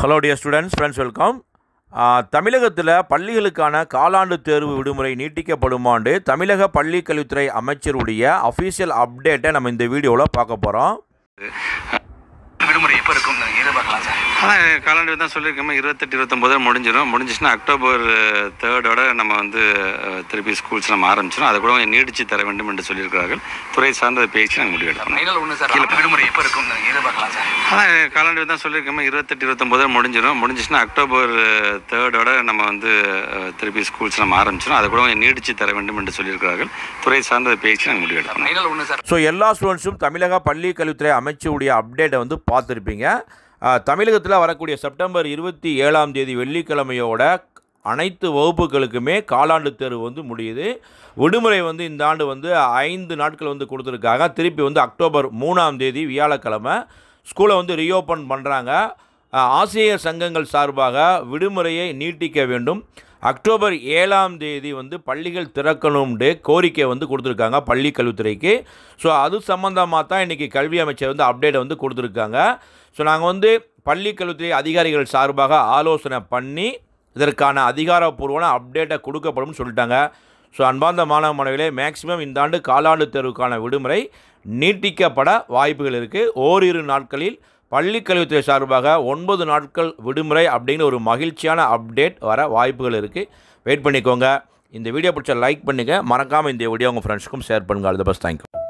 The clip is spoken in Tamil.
hello dear students friends welcome தமிழகத்தில் பள்ளிகளுக்கான காலாண்டு தேர்வு விடுமுறை நீட்டிக்கப்படுமாண்டு தமிழக பள்ளி கல்வித்துறை அமைச்சருடைய அஃபீஷியல் அப்டேட்டை நம்ம இந்த வீடியோவில் பார்க்க போகிறோம் விடுமுறை எப்போ இருக்கும் எதிர்பார்க்கலாம் சார் அதான் காலாண்டு தான் சொல்லியிருக்கோமே இருபத்தெட்டு இருபத்தொம்போது முடிஞ்சிடும் முடிஞ்சிச்சுன்னா அக்டோபர் தேர்டோட நம்ம வந்து அஹ், திருப்பி ஸ்கூல்ஸ் நம்ம ஆரம்பிச்சிடும் அதை கூட கொஞ்சம் நீடிச்சு தர வேண்டும் என்று சொல்லியிருக்கிறார்கள் துறை சார்ந்த பேச்சு நாங்கள் முடிவெடுக்கிறோம் ஃபைனல் ஒன்று சார் விடுமுறை எப்போ இருக்கும் எதிர்பார்க்கலாம் சார் அதான் காலாண்டு தான் சொல்லியிருக்கோமே இருபத்தெட்டு இருபத்தொம்போது முடிஞ்சிடும் முடிஞ்சிச்சுன்னா அக்டோபர் தேர்டோட நம்ம வந்து அஹ், திருப்பி ஸ்கூல்ஸ் நம்ம ஆரம்பிச்சிடும் அதை கூட கொஞ்சம் நீடிச்சு தர வேண்டும் என்று சொல்லியிருக்கிறார்கள் துறை சார்ந்த பேச்சு நாங்கள் முடிவெடுக்கிறோம் ஃபைனல் ஒன்று சார் ஸோ எல்லா ஸ்டூடெண்ட்ஸும் தமிழக பள்ளி கல்வித்துறை அமைச்சருடைய அப்டேட்டை வந்து பார்த்துருப்பீங்க தமிழகத்தில் வரக்கூடிய செப்டம்பர் இருபத்தி ஏழாம் தேதி வெள்ளிக்கிழமையோட அனைத்து வகுப்புகளுக்குமே காலாண்டு தேர்வு வந்து முடியுது விடுமுறை வந்து இந்த ஆண்டு வந்து ஐந்து நாட்கள் வந்து கொடுத்துருக்காங்க திருப்பி வந்து அக்டோபர் மூணாம் தேதி வியாழக்கிழமை ஸ்கூலை வந்து ரீஓப்பன் பண்ணுறாங்க ஆசிரியர் சங்கங்கள் சார்பாக விடுமுறையை நீட்டிக்க வேண்டும் அக்டோபர் ஏழாம் தேதி வந்து பள்ளிகள் திறக்கணும்னு கோரிக்கை வந்து கொடுத்துருக்காங்க பள்ளி கல்வித்துறைக்கு ஸோ அது சம்மந்தமாக தான் இன்றைக்கி கல்வி அமைச்சர் வந்து அப்டேட்டை வந்து கொடுத்துருக்காங்க ஸோ நாங்கள் வந்து பள்ளி கல்வித்துறை அதிகாரிகள் சார்பாக ஆலோசனை பண்ணி இதற்கான அதிகாரப்பூர்வமான அப்டேட்டை கொடுக்கப்படும் சொல்லிட்டாங்க ஸோ அன்பார்ந்த மாணவ மாணவிகளே மேக்ஸிமம் இந்த ஆண்டு காலாண்டு தேர்வுக்கான விடுமுறை நீட்டிக்கப்பட வாய்ப்புகள் இருக்குது ஓரிரு நாட்களில் பள்ளி கல்வித்துறை சார்பாக ஒன்பது நாட்கள் விடுமுறை அப்படிங்கிற ஒரு மகிழ்ச்சியான அப்டேட் வர வாய்ப்புகள் இருக்குது வெயிட் பண்ணிக்கோங்க இந்த வீடியோ பிடிச்ச லைக் பண்ணுங்கள் மறக்காமல் இந்த வீடியோ உங்கள் ஃப்ரெண்ட்ஸுக்கும் ஷேர் பண்ணுங்கள் அது பஸ் தேங்க்யூ